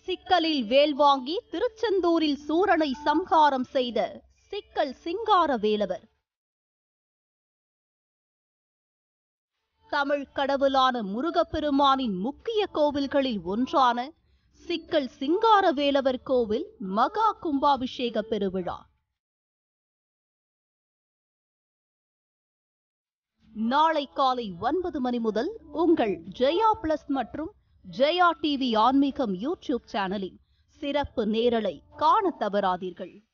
சிக்கலில் வேல் வாங்கி திருச்செந்தூரில் சூரனை சம்ஹாரம் செய்த சிக்கல் சிங்கார வேலவர் தமிழ் கடவுளான முருகப்பெருமானின் முக்கிய கோவில்களில் ஒன்றான சிக்கல் சிங்கார வேலவர் கோவில் மகா கும்பாபிஷேக பெருவிழா நாளை காலை ஒன்பது மணி முதல் உங்கள் ஜெயா பிளஸ் மற்றும் ஜெயா டிவி ஆன்மீகம் யூடியூப் சேனலில் சிறப்பு நேரலை காண தவறாதீர்கள்